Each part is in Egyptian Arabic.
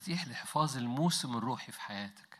مفاتيح لحفاظ الموسم الروحي في حياتك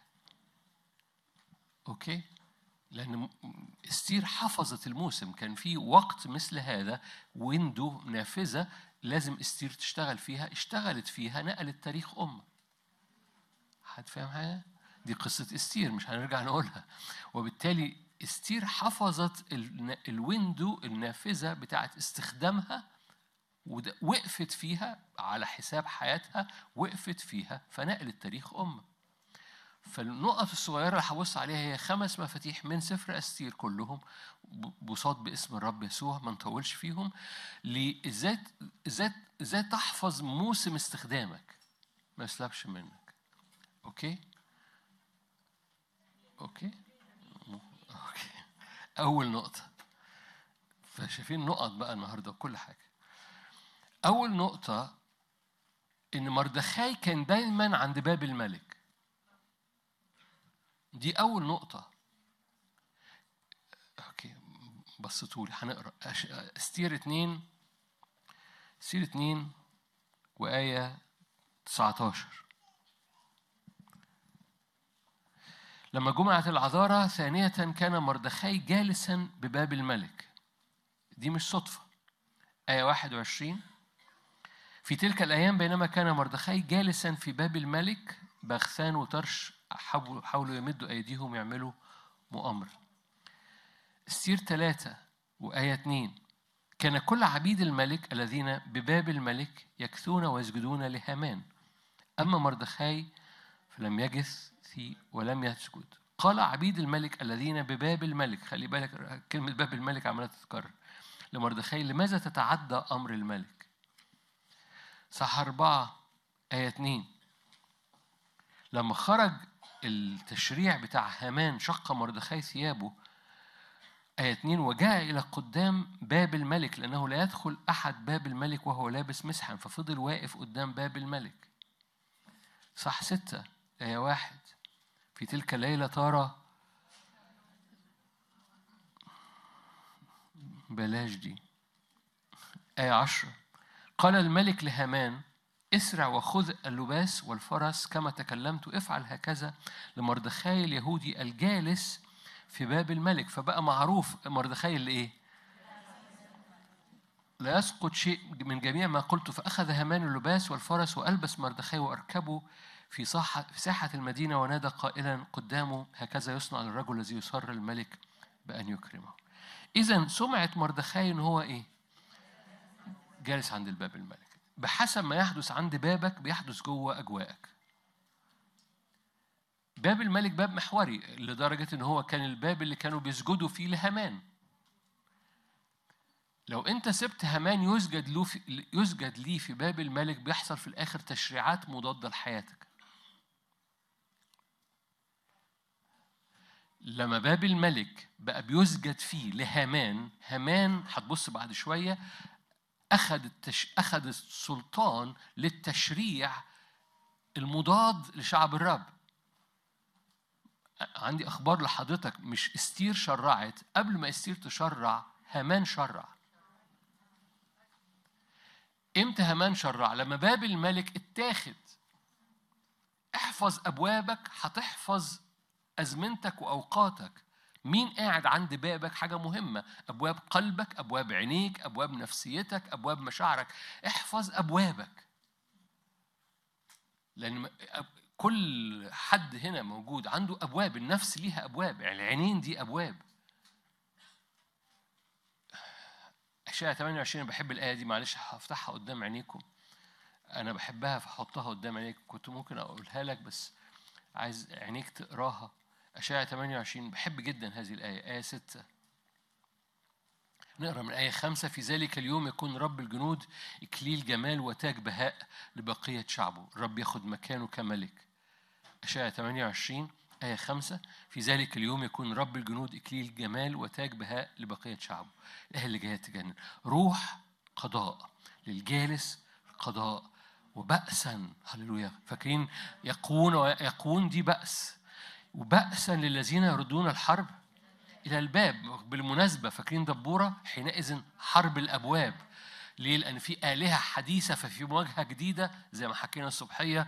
اوكي لان استير حفظت الموسم كان في وقت مثل هذا ويندو نافذه لازم استير تشتغل فيها اشتغلت فيها نقلت تاريخ امه حد فاهم حاجه دي قصه استير مش هنرجع نقولها وبالتالي استير حفظت الويندو النافذه بتاعت استخدامها وقفت فيها على حساب حياتها وقفت فيها فنقلت تاريخ امه فالنقط الصغيرة اللي هبص عليها هي خمس مفاتيح من سفر أستير كلهم بساط باسم الرب يسوع ما نطولش فيهم ازاي ازاي ازاي تحفظ موسم استخدامك ما يسلبش منك اوكي اوكي اوكي اول نقطة فشايفين نقط بقى النهارده وكل حاجة أول نقطة إن مردخاي كان دايما عند باب الملك دي أول نقطة أوكي بصيتوا لي هنقرا استير اتنين استير اتنين وآية 19 لما جمعت العذارى ثانية كان مردخاي جالسا بباب الملك دي مش صدفة آية 21 في تلك الأيام بينما كان مردخاي جالسا في باب الملك بغثان وترش حاولوا يمدوا أيديهم يعملوا مؤامرة استير ثلاثة وآية اثنين كان كل عبيد الملك الذين بباب الملك يكثون ويسجدون لهامان أما مردخاي فلم يجث في ولم يسجد قال عبيد الملك الذين بباب الملك خلي بالك كلمة باب الملك عمالة تتكرر لمردخاي لماذا تتعدى أمر الملك صح أربعة آية اتنين لما خرج التشريع بتاع هامان شق مردخاي ثيابه آية اتنين وجاء إلى قدام باب الملك لأنه لا يدخل أحد باب الملك وهو لابس مسحا ففضل واقف قدام باب الملك صح ستة آية واحد في تلك الليلة ترى بلاش دي آية عشرة قال الملك لهامان اسرع وخذ اللباس والفرس كما تكلمت افعل هكذا لمردخاي اليهودي الجالس في باب الملك فبقى معروف مردخاي اللي ايه لا يسقط شيء من جميع ما قلت فأخذ هامان اللباس والفرس وألبس مردخاي وأركبه في صاحة في ساحة المدينة ونادى قائلا قدامه هكذا يصنع للرجل الذي يسر الملك بأن يكرمه. إذا سمعة مردخاي إن هو إيه؟ جالس عند الباب الملك. بحسب ما يحدث عند بابك بيحدث جوه أجواءك. باب الملك باب محوري لدرجة إن هو كان الباب اللي كانوا بيسجدوا فيه لهامان. لو انت سبت هامان يسجد له في يسجد ليه في باب الملك بيحصل في الاخر تشريعات مضاده لحياتك لما باب الملك بقى بيسجد فيه لهامان هامان هتبص بعد شويه اخذ التش... اخذ السلطان للتشريع المضاد لشعب الرب عندي اخبار لحضرتك مش استير شرعت قبل ما استير تشرع هامان شرع امتى هامان شرع لما باب الملك اتاخد احفظ ابوابك هتحفظ ازمنتك واوقاتك مين قاعد عند بابك حاجه مهمه ابواب قلبك ابواب عينيك ابواب نفسيتك ابواب مشاعرك احفظ ابوابك لان كل حد هنا موجود عنده ابواب النفس ليها ابواب يعني العينين دي ابواب أشعة 28 بحب الآية دي معلش هفتحها قدام عينيكم أنا بحبها فحطها قدام عينيكم كنت ممكن أقولها لك بس عايز عينيك تقراها أشعة 28 بحب جدا هذه الآية آية 6 نقرا من آية خمسة في ذلك اليوم يكون رب الجنود إكليل جمال وتاج بهاء لبقية شعبه الرب ياخد مكانه كملك أشعة 28 آية خمسة في ذلك اليوم يكون رب الجنود إكليل جمال وتاج بهاء لبقية شعبه الآية اللي جاية تجنن روح قضاء للجالس قضاء وبأسا هللويا فاكرين يقون ويقون دي بأس وبأسا للذين يردون الحرب إلى الباب بالمناسبة فاكرين دبورة حينئذ حرب الأبواب ليه؟ لأن في آلهة حديثة ففي مواجهة جديدة زي ما حكينا الصبحية